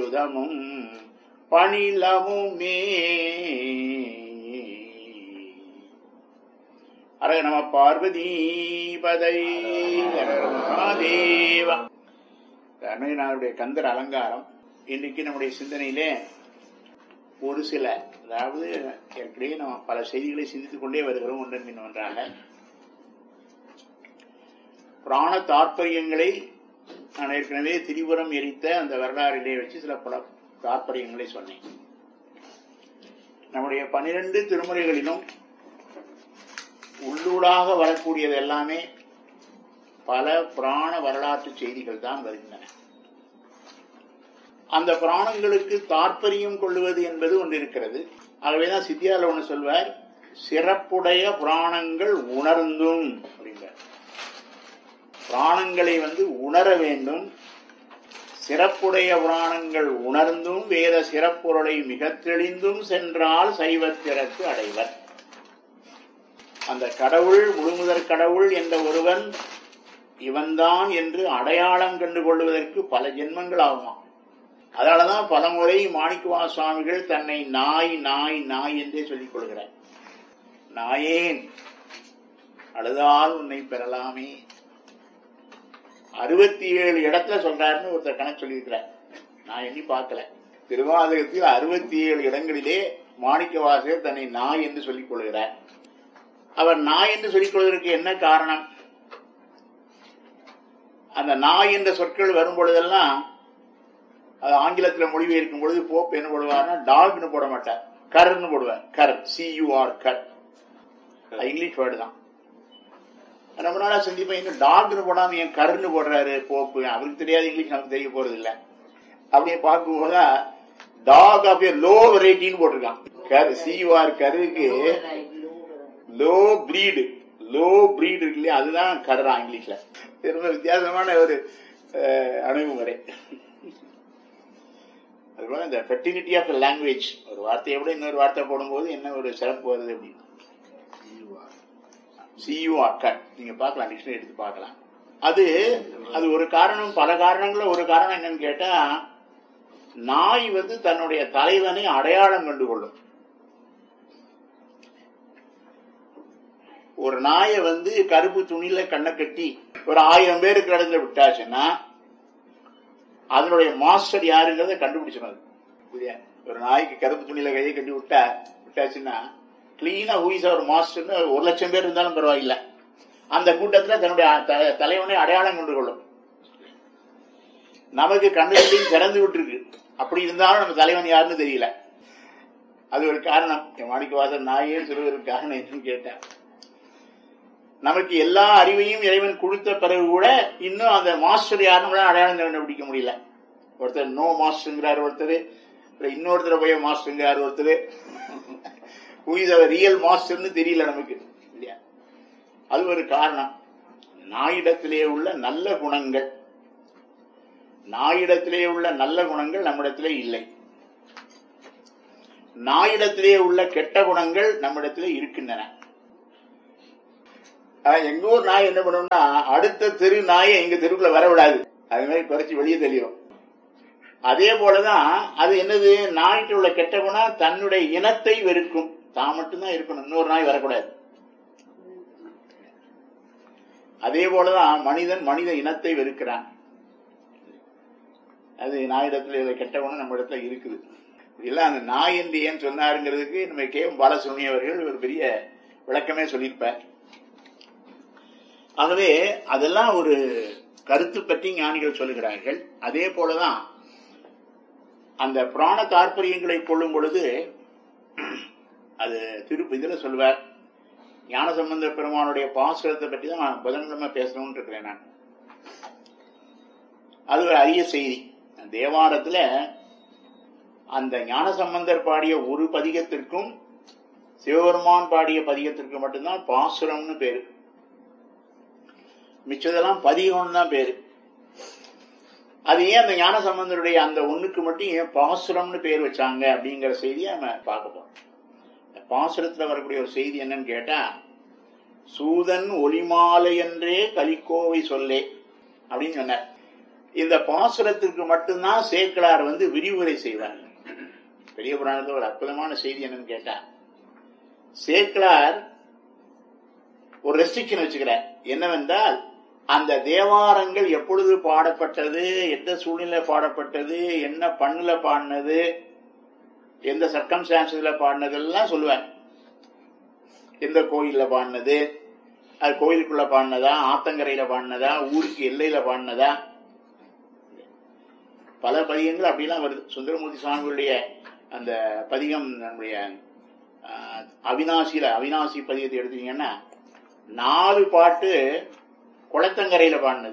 அற்புதமும் பணிலமுமே அரக நம பார்வதீபதை மகாதேவா அருணகிரிநாதருடைய கந்தர் அலங்காரம் இன்னைக்கு நம்முடைய சிந்தனையிலே ஒரு சில அதாவது ஏற்கனவே நம்ம பல செய்திகளை சிந்தித்துக் கொண்டே வருகிறோம் ஒன்றன் பின் ஒன்றாக பிராண தாற்பயங்களை நான் ஏற்கனவே திரிபுரம் எரித்த அந்த வரலாறிலே வச்சு சில பல தாற்பயங்களை சொன்னேன் நம்முடைய பனிரெண்டு திருமுறைகளிலும் உள்ளூடாக வரக்கூடியது எல்லாமே பல புராண வரலாற்று செய்திகள் தான் வருகின்றன அந்த புராணங்களுக்கு தாற்பயம் கொள்ளுவது என்பது ஒன்று இருக்கிறது ஆகவேதான் சித்தியால ஒன்று சொல்வார் சிறப்புடைய புராணங்கள் உணர்ந்தும் அப்படிங்கிறார் புராணங்களை வந்து உணர வேண்டும் சிறப்புடைய புராணங்கள் உணர்ந்தும் வேத சிறப்புரளை மிக தெளிந்தும் சென்றால் சைவத்திறத்து அடைவர் அந்த கடவுள் முழுமுதற் கடவுள் என்ற ஒருவன் இவன்தான் என்று அடையாளம் கண்டு கொள்வதற்கு பல ஜென்மங்கள் ஆகுமா அதனாலதான் பலமுறை மாணிக்கவா சுவாமிகள் தன்னை நாய் நாய் நாய் என்றே சொல்லிக் கொள்கிறார் நாயேன் அழுதால் உன்னை பெறலாமே அறுபத்தி ஏழு இடத்துல சொல்றாருன்னு ஒருத்தர் கணக்கு சொல்லியிருக்கிறார் நான் எண்ணி பார்க்கல திருவாதகத்தில் அறுபத்தி ஏழு இடங்களிலே மாணிக்கவாசகர் தன்னை நாய் என்று சொல்லிக் கொள்கிறார் அவர் நாய் என்று சொல்லிக் கொள்வதற்கு என்ன காரணம் அந்த நாய் என்ற சொற்கள் வரும் பொழுதெல்லாம் அது ஆங்கிலத்தில் மொழிபெயர்க்கும் பொழுது போப் என்ன போடுவார்னா டாக்னு போட மாட்டார் கர்னு போடுவார் கர் சியூஆர் கர் இங்கிலீஷ் வேர்டு தான் ரொம்ப நாளா சிந்திப்பேன் இன்னும் டாக்னு போடாம ஏன் கருன்னு போடுறாரு போப்பு அவருக்கு தெரியாது இங்கிலீஷ் நமக்கு தெரிய போறது இல்ல அப்படியே பார்க்கும்போது டாக் ஆஃப் ஏ லோ வெரைட்டின்னு போட்டிருக்கான் கரு சியூஆர் கருக்கு லோ பிரீடு லோ பிரீடு இருக்கு இல்லையா அதுதான் கருறான் இங்கிலீஷ்ல ரொம்ப வித்தியாசமான ஒரு அணுகுமுறை அதுபோல இந்த ஃபெர்டிலிட்டி ஆஃப் லாங்குவேஜ் ஒரு வார்த்தையை விட இன்னொரு வார்த்தை போடும்போது என்ன ஒரு சிறப்பு வருது அப்படின்னு சியூஆர் கட் நீங்க பார்க்கலாம் டிக்ஷனரி எடுத்து பார்க்கலாம் அது அது ஒரு காரணம் பல காரணங்கள ஒரு காரணம் என்னன்னு கேட்டா நாய் வந்து தன்னுடைய தலைவனை அடையாளம் கண்டு கொள்ளும் ஒரு நாயை வந்து கருப்பு துணியில கண்ணை கட்டி ஒரு ஆயிரம் பேர் இருக்கிற இடத்துல விட்டாச்சுன்னா அதனுடைய மாஸ்டர் யாருங்கிறத கண்டுபிடிச்சிடும் புரியா ஒரு நாய்க்கு கருப்பு துணியில கையை கட்டி விட்டா விட்டாச்சுன்னா கிளீனா ஹூயிஸ் அவர் மாஸ்டர்னு ஒரு லட்சம் பேர் இருந்தாலும் பரவாயில்ல அந்த கூட்டத்துல தன்னுடைய தலைவனை அடையாளம் கொண்டு கொள்ளும் நமக்கு கண்ணுகளையும் திறந்து விட்டுருக்கு அப்படி இருந்தாலும் நம்ம தலைவன் யாருன்னு தெரியல அது ஒரு காரணம் மாணிக்கவாசன் நாயே சொல்வதற்கு காரணம் என்னன்னு கேட்டேன் நமக்கு எல்லா அறிவையும் இறைவன் கொடுத்த பிறகு கூட இன்னும் அந்த மாஸ்டர் யாருன்னு அடையாளம் கண்டுபிடிக்க முடியல ஒருத்தர் நோ மாஸ்டருங்கிறார் ஒருத்தர் இன்னொருத்தர் போய் மாஸ்டருங்கிறார் ஒருத்தர் ஹூஇஸ் அவர் ரியல் மாஸ்டர்னு தெரியல நமக்கு இல்லையா அது ஒரு காரணம் நாயிடத்திலே உள்ள நல்ல குணங்கள் நாயிடத்திலே உள்ள நல்ல குணங்கள் நம்மிடத்திலே இல்லை நாயிடத்திலே உள்ள கெட்ட குணங்கள் நம்மிடத்திலே இருக்கின்றன எங்க ஊர் நாய் என்ன பண்ணும்னா அடுத்த தெரு நாயை எங்க தெருக்குள்ள வர விடாது அது மாதிரி குறைச்சி வெளியே தெரியும் அதே போலதான் அது என்னது நாய்க்கு உள்ள கெட்ட குணம் தன்னுடைய இனத்தை வெறுக்கும் தான் மட்டும்தான் இருக்கணும் இன்னொரு நாய் வரக்கூடாது அதே போலதான் மனிதன் மனித இனத்தை வெறுக்கிறான் அது நாயிடத்துல கெட்ட குணம் நம்ம இடத்துல இருக்குது இல்ல அந்த நாய் என்று ஏன் சொன்னாருங்கிறதுக்கு நம்ம கே பாலசுமணி அவர்கள் ஒரு பெரிய விளக்கமே சொல்லியிருப்பார் ஆகவே அதெல்லாம் ஒரு கருத்து பற்றி ஞானிகள் சொல்லுகிறார்கள் அதே போலதான் அந்த புராண தாற்பயங்களை கொள்ளும் பொழுது அது திருப்பி இதுல சொல்வார் ஞானசம்பந்த பெருமானுடைய பாசுரத்தை பற்றி தான் புதன்கிழமை பேசணும்னு இருக்கிறேன் நான் அது ஒரு அரிய செய்தி தேவாரத்துல அந்த ஞானசம்பந்தர் பாடிய ஒரு பதிகத்திற்கும் சிவபெருமான் பாடிய பதிகத்திற்கு மட்டும்தான் பாசுரம்னு பேரு மிச்சதெல்லாம் பதிகம்னு தான் பேரு அது ஏன் அந்த ஞான சம்பந்தருடைய அந்த ஒண்ணுக்கு மட்டும் ஏன் பாசுரம்னு பேர் வச்சாங்க அப்படிங்கிற செய்தியை நம்ம பார்க்க போறோம் பாசுரத்துல வரக்கூடிய ஒரு செய்தி என்னன்னு கேட்டா சூதன் ஒளிமாலை என்றே கலிக்கோவை சொல்லே அப்படின்னு சொன்னார் இந்த பாசுரத்திற்கு மட்டும்தான் சேக்கலார் வந்து விரிவுரை செய்வார் பெரிய புராணத்துல ஒரு அற்புதமான செய்தி என்னன்னு கேட்டா சேக்கலார் ஒரு ரெஸ்ட்ரிக்ஷன் வச்சுக்கிறார் என்னவென்றால் அந்த தேவாரங்கள் எப்பொழுது பாடப்பட்டது எந்த சூழ்நிலை பாடப்பட்டது என்ன பண்ணுல பாடினது எந்த சர்க்கம்ஸ்டான்ஸ்ல பாடினதெல்லாம் சொல்லுவார் எந்த கோயில்ல பாடினது அது கோயிலுக்குள்ள பாடினதா ஆத்தங்கரையில பாடினதா ஊருக்கு எல்லையில பாடினதா பல பதிகங்கள் அப்படிலாம் வருது சுந்தரமூர்த்தி சுவாமிகளுடைய அந்த பதிகம் நம்முடைய ஆஹ், அவினாசியில அவினாசி பதிகத்தை எடுத்தீங்கன்னா நாலு பாட்டு குளத்தங்கரையில பாடினது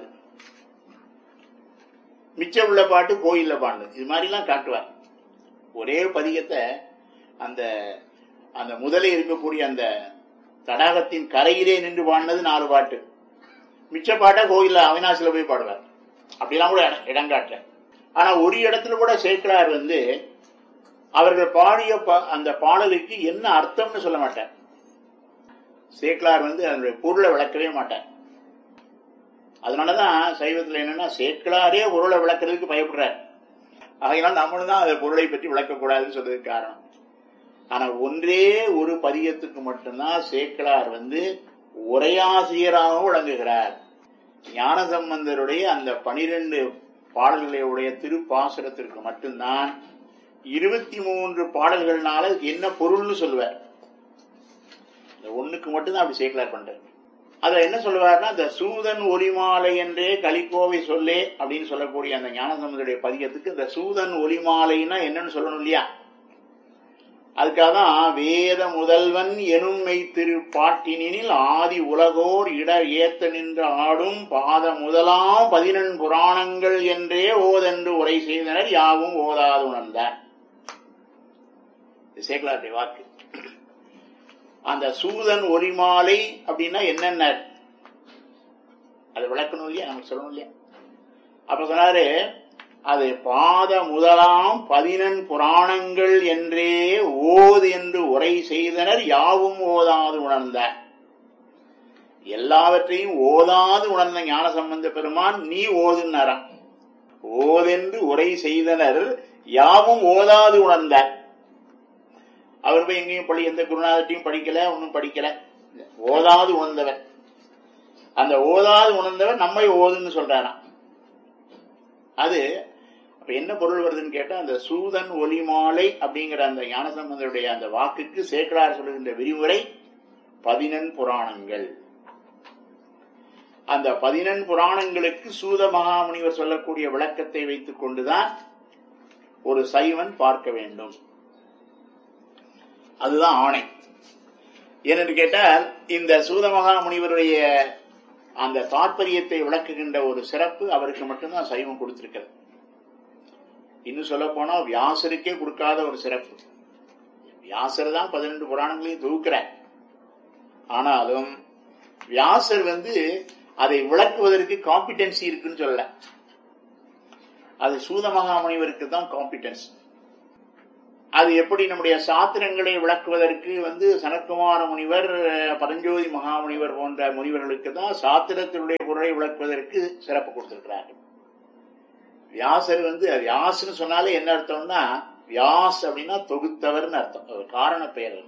மிச்சம் உள்ள பாட்டு கோயில்ல பாடினது இது மாதிரிலாம் காட்டுவார் ஒரே பதிகத்தை அந்த அந்த முதலே இருக்கக்கூடிய அந்த தடாகத்தின் கரையிலே நின்று பாடினது நாலு பாட்டு மிச்ச பாட்டை கோயில்ல அவினாசில போய் பாடுவார் அப்படிலாம் கூட இடம்- இடங்காட்டுற ஆனா ஒரு இடத்துல கூட சேர்க்கிறார் வந்து அவர்கள் பாடிய பா- அந்த பாடலுக்கு என்ன அர்த்தம்னு சொல்ல மாட்டார் சேக்கலார் வந்து அதனுடைய பொருளை விளக்கவே மாட்டார் அதனாலதான் சைவத்துல என்னன்னா சேக்கலாரே பொருளை விளக்குறதுக்கு பயப்படுறார் ஆகையினால் நம்மளும் தான் அந்த பொருளை பற்றி விளக்கக்கூடாதுன்னு சொல்றதுக்கு காரணம் ஆனா ஒன்றே ஒரு பதியத்துக்கு மட்டும்தான் சேக்கலார் வந்து உரையாசிரியராக விளங்குகிறார் ஞானசம்பந்தருடைய அந்த பனிரெண்டு பாடல்களுடைய திருப்பாசுரத்திற்கு மட்டும்தான் இருபத்தி மூன்று பாடல்கள்னால என்ன பொருள்னு சொல்லுவார் இந்த ஒண்ணுக்கு மட்டும்தான் அப்படி சேக்கலார் பண்றாரு அதுல என்ன சொல்லுவார்னா இந்த சூதன் ஒலிமாலை என்றே கலிக்கோவை சொல்லே அப்படின்னு சொல்லக்கூடிய அந்த ஞானசம்பந்தருடைய பதியத்துக்கு இந்த சூதன் ஒலிமாலைன்னா என்னன்னு சொல்லணும் இல்லையா அதுக்காக தான் வேத முதல்வன் எனும் மெய்த்திரு பாட்டினில் ஆதி உலகோர் இட ஏத்த நின்று ஆடும் பாத முதலாம் பதினெண் புராணங்கள் என்றே ஓதென்று உரை செய்தனர் யாவும் ஓதாது உணர்ந்தார் இது சேக்கலாருடைய வாக்கு அந்த சூதன் ஒலிமாலை அப்படின்னா என்னென்ன அது விளக்கணும் இல்லையா நமக்கு சொல்லணும் இல்லையா அப்ப சொன்னாரு அது பாத முதலாம் பதினெண் புராணங்கள் என்றே ஓது என்று உரை செய்தனர் யாவும் ஓதாது உணர்ந்த எல்லாவற்றையும் ஓதாது உணர்ந்த ஞான சம்பந்த பெருமான் நீ ஓதுன்னாராம் ஓதென்று உரை செய்தனர் யாவும் ஓதாது உணர்ந்த அவர் போய் எங்கேயும் படி எந்த குருநாதத்தையும் படிக்கல ஒன்னும் படிக்கல ஓதாது உணர்ந்தவர் அந்த ஓதாது உணர்ந்தவர் நம்மை ஓதுன்னு சொல்றாராம் அது அப்ப என்ன பொருள் வருதுன்னு கேட்டா அந்த சூதன் ஒலிமாலை அப்படிங்கிற அந்த ஞானசம்பந்தருடைய அந்த வாக்குக்கு சேக்கலார் சொல்லுகின்ற விரிவுரை பதினெண் புராணங்கள் அந்த பதினெண் புராணங்களுக்கு சூத மகாமுனிவர் சொல்லக்கூடிய விளக்கத்தை வைத்துக் கொண்டுதான் ஒரு சைவன் பார்க்க வேண்டும் அதுதான் ஆணை ஏனென்று கேட்டால் இந்த சூதமகா முனிவருடைய அந்த தாற்பயத்தை விளக்குகின்ற ஒரு சிறப்பு அவருக்கு மட்டும்தான் சைவம் கொடுத்திருக்கிறது இன்னும் சொல்ல போனா வியாசருக்கே கொடுக்காத ஒரு சிறப்பு வியாசர் தான் பதினெண்டு புராணங்களையும் தொகுக்கிறார் ஆனாலும் வியாசர் வந்து அதை விளக்குவதற்கு காம்பிடன்சி இருக்குன்னு சொல்லல அது சூதமகா முனிவருக்கு தான் காம்பிடன்ஸ் அது எப்படி நம்முடைய சாத்திரங்களை விளக்குவதற்கு வந்து சனத்குமார முனிவர் பரஞ்சோதி மகாமுனிவர் போன்ற முனிவர்களுக்கு தான் சாத்திரத்தினுடைய பொருளை விளக்குவதற்கு சிறப்பு கொடுத்திருக்கிறார்கள் வியாசர் வந்து வியாசன்னு சொன்னாலே என்ன அர்த்தம்னா வியாஸ் அப்படின்னா தொகுத்தவர்னு அர்த்தம் ஒரு காரண பெயர்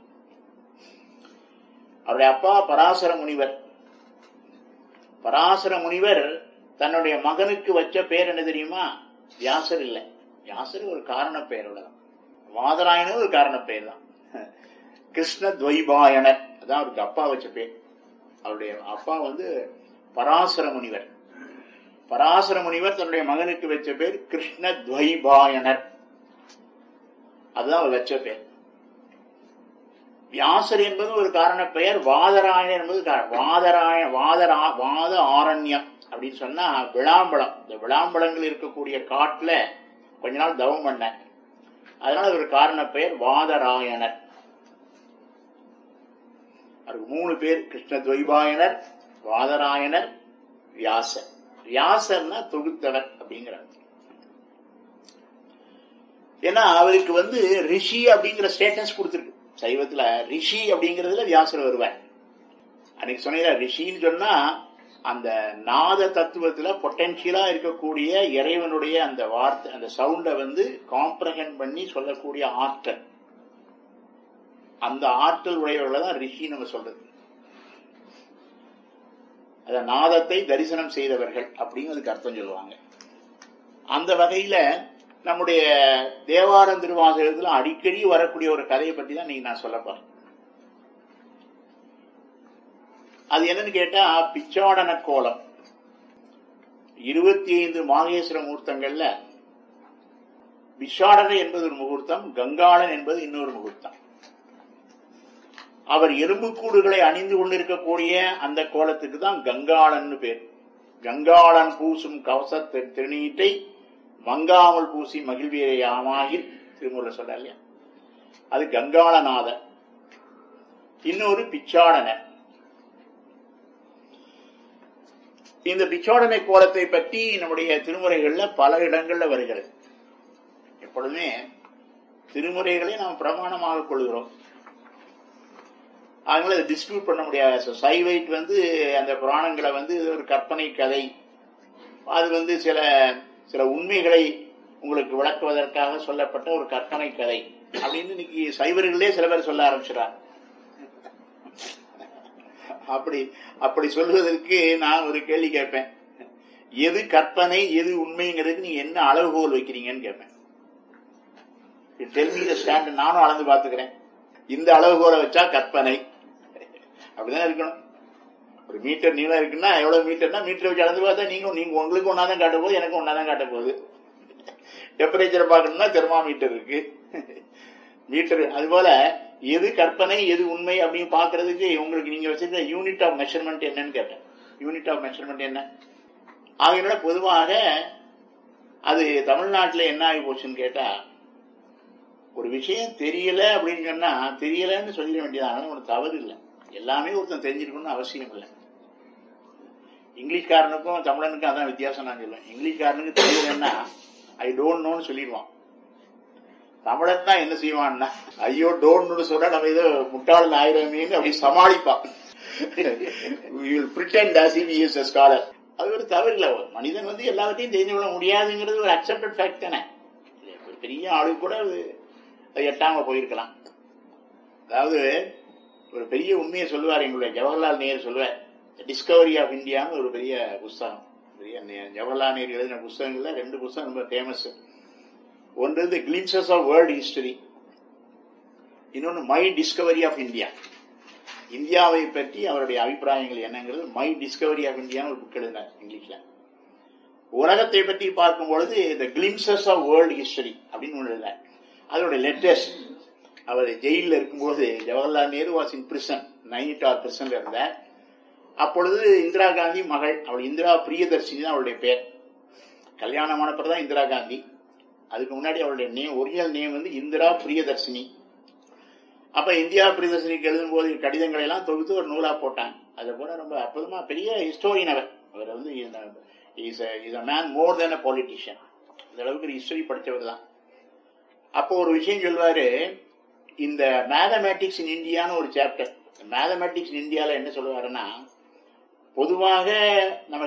அவருடைய அப்பா பராசர முனிவர் பராசர முனிவர் தன்னுடைய மகனுக்கு வச்ச பேர் என்ன தெரியுமா வியாசர் இல்லை வியாசர் ஒரு காரண பெயர் உள்ளதான் வாதராயணர் ஒரு காரண பெயர் தான் கிருஷ்ண துவைபாயனர் அதான் அவருக்கு அப்பா வச்ச பேர் அவருடைய அப்பா வந்து பராசர முனிவர் பராசர முனிவர் தன்னுடைய மகனுக்கு வச்ச பேர் கிருஷ்ண துவைபாயனர் அதுதான் அவர் வச்ச பேர் வியாசர் என்பது ஒரு காரண பெயர் வாதராயணர் என்பது காரணம். வாதராய வாதரா வாத ஆரண்யம் அப்படின்னு சொன்னா விளாம்பழம் இந்த விளாம்பழங்கள் இருக்கக்கூடிய காட்டுல கொஞ்ச நாள் தவம் பண்ண அதனால ஒரு காரண பெயர் வாதராயணர் அவருக்கு மூணு பேர் கிருஷ்ண துவைபாயனர் வாதராயணர் வியாசர் வியாசர்னா தொகுத்தவர் அப்படிங்கிறார் ஏன்னா அவருக்கு வந்து ரிஷி அப்படிங்கிற ஸ்டேட்டஸ் கொடுத்துருக்கு சைவத்துல ரிஷி அப்படிங்கறதுல வியாசர் வருவார் அன்னைக்கு சொன்னீங்க ரிஷின்னு சொன்னா அந்த நாத தத்துவத்துல பொட்டன்ஷியலா இருக்கக்கூடிய இறைவனுடைய அந்த வார்த்தை அந்த சவுண்டை வந்து காம்ப்ரஹெண்ட் பண்ணி சொல்லக்கூடிய ஆற்றல் அந்த ஆற்றல் உடையவர்களை தான் ரிஷி நம்ம சொல்றது அத நாதத்தை தரிசனம் செய்தவர்கள் அப்படின்னு அதுக்கு அர்த்தம் சொல்லுவாங்க அந்த வகையில நம்முடைய தேவாரம் திருவாசகத்துல அடிக்கடி வரக்கூடிய ஒரு கதையை பற்றி தான் நீங்க நான் சொல்ல போறேன் அது என்னன்னு கேட்டா பிச்சாடன கோலம் இருபத்தி ஐந்து மாகேஸ்வர முகூர்த்தங்கள்ல பிச்சாடனை என்பது ஒரு முகூர்த்தம் கங்காளன் என்பது இன்னொரு முகூர்த்தம் அவர் எலும்புக்கூடுகளை அணிந்து கொண்டிருக்கக்கூடிய அந்த கோலத்துக்கு தான் கங்காளன் பேர் கங்காளன் பூசும் கவச திருநீட்டை மங்காமல் பூசி மகிழ்வியாமாகில் திருமூல சொல்ற இல்லையா அது கங்காளநாதன் இன்னொரு பிச்சாடனர் இந்த பிச்சோடனை கோலத்தை பற்றி நம்முடைய திருமுறைகள்ல பல இடங்கள்ல வருகிறது எப்பொழுதுமே திருமுறைகளை நாம் பிரமாணமாக கொள்கிறோம் அதனால அதை டிஸ்பியூட் பண்ண முடியாது சைவைட் வந்து அந்த புராணங்களை வந்து ஒரு கற்பனை கதை அது வந்து சில சில உண்மைகளை உங்களுக்கு விளக்குவதற்காக சொல்லப்பட்ட ஒரு கற்பனை கதை அப்படின்னு இன்னைக்கு சைவர்களே சில பேர் சொல்ல ஆரம்பிச்சிடாங்க அப்படி அப்படி சொல்வதற்கு நான் ஒரு கேள்வி கேட்பேன் எது கற்பனை எது உண்மைங்கிறதுக்கு நீங்க என்ன அளவுகோல் வைக்கிறீங்கன்னு கேட்பேன் டெல்மி ஸ்டாண்ட் நானும் அளந்து பாத்துக்கிறேன் இந்த அளவுகோலை வச்சா கற்பனை அப்படிதான் இருக்கணும் ஒரு மீட்டர் நீளம் இருக்குன்னா எவ்வளவு மீட்டர்னா மீட்டர் வச்சு அளந்து பார்த்தா நீங்க நீங்க உங்களுக்கு ஒன்னாதான் காட்ட போகுது எனக்கு ஒன்னாதான் காட்ட போகுது டெம்பரேச்சரை பார்க்கணும்னா தெர்மாமீட்டர் இருக்கு மீட்டர் அது போல எது கற்பனை எது உண்மை அப்படின்னு பாக்குறதுக்கு உங்களுக்கு நீங்க வச்சிருக்க யூனிட் ஆஃப் மெஷர்மெண்ட் என்னன்னு கேட்டேன் யூனிட் ஆஃப் மெஷர்மெண்ட் என்ன ஆகையினால பொதுவாக அது தமிழ்நாட்டில் என்ன ஆகி போச்சுன்னு கேட்டா ஒரு விஷயம் தெரியல அப்படின்னு சொன்னா தெரியலன்னு சொல்லிட வேண்டியதான ஒரு தவறு இல்லை எல்லாமே ஒருத்தன் தெரிஞ்சிருக்கணும்னு அவசியம் இல்லை இங்கிலீஷ்காரனுக்கும் தமிழனுக்கும் அதான் வித்தியாசம் நான் சொல்லுவேன் இங்கிலீஷ்காரனுக்கு தெரியலன்னா ஐ டோன்ட் நோன்னு சொல்லிடுவான் தமிழன் தான் என்ன செய்வான்னா ஐயோ டோன்னு சொல்ற நம்ம ஏதோ முட்டாளன் ஆயிரமேன்னு அப்படி சமாளிப்பான் ஸ்காலர் அது ஒரு தவறு இல்லை மனிதன் வந்து எல்லாத்தையும் தெரிந்து கொள்ள முடியாதுங்கிறது ஒரு அக்செப்டட் ஃபேக்ட் தானே ஒரு பெரிய ஆளு கூட அது எட்டாம போயிருக்கலாம் அதாவது ஒரு பெரிய உண்மையை சொல்லுவார் எங்களுடைய ஜவஹர்லால் நேரு சொல்லுவார் டிஸ்கவரி ஆஃப் இந்தியான்னு ஒரு பெரிய புஸ்தகம் பெரிய ஜவஹர்லால் நேரு எழுதின புஸ்தகங்கள்ல ரெண்டு புஸ்தகம் ரொம்ப ஃபேமஸ் ஒன்று the glimpses of world history இன்னொன்று மை டிஸ்கவரி ஆஃப் இந்தியா இந்தியாவை பற்றி அவருடைய அபிப்பிராயங்கள் என்னங்கிறது மை டிஸ்கவரி ஆஃப் இந்தியான்னு ஒரு புக் எழுதினார் இங்கிலீஷ்ல உலகத்தை பற்றி பார்க்கும் பொழுது the glimpses of world history அப்படின்னு ஒன்று எழுதினார் அதோடைய லேட்டஸ்ட் அவர் ஜெயிலில் இருக்கும்போது Jawaharlal Nehru was in prison Nainital பிரிசன்ல இருந்தார் அப்பொழுது இந்திரா காந்தி மகள் அவள் இந்திரா பிரியதர்ஷினி தான் அவளுடைய பேர் கல்யாணமான பிறகு தான் இந்திரா காந்தி அதுக்கு முன்னாடி அவளுடைய நேம் ஒரிஜினல் நேம் வந்து இந்திரா பிரியதர்ஷினி அப்ப இந்தியா பிரியதர்ஷினிக்கு எழுதும் போது கடிதங்களை எல்லாம் தொகுத்து ஒரு நூலா போட்டாங்க அதை போல ரொம்ப அற்புதமா பெரிய ஹிஸ்டோரியன் அவர் அவர் வந்து is a man more than a politician இந்த அளவுக்கு ஹிஸ்டரி படித்தவர் தான் அப்போ ஒரு விஷயம் சொல்வாரு இந்த மேத்தமேட்டிக்ஸ் இன் இந்தியான்னு ஒரு சாப்டர் மேத்தமேட்டிக்ஸ் இன் இந்தியாவில் என்ன சொல்லுவாருன்னா பொதுவாக நம்ம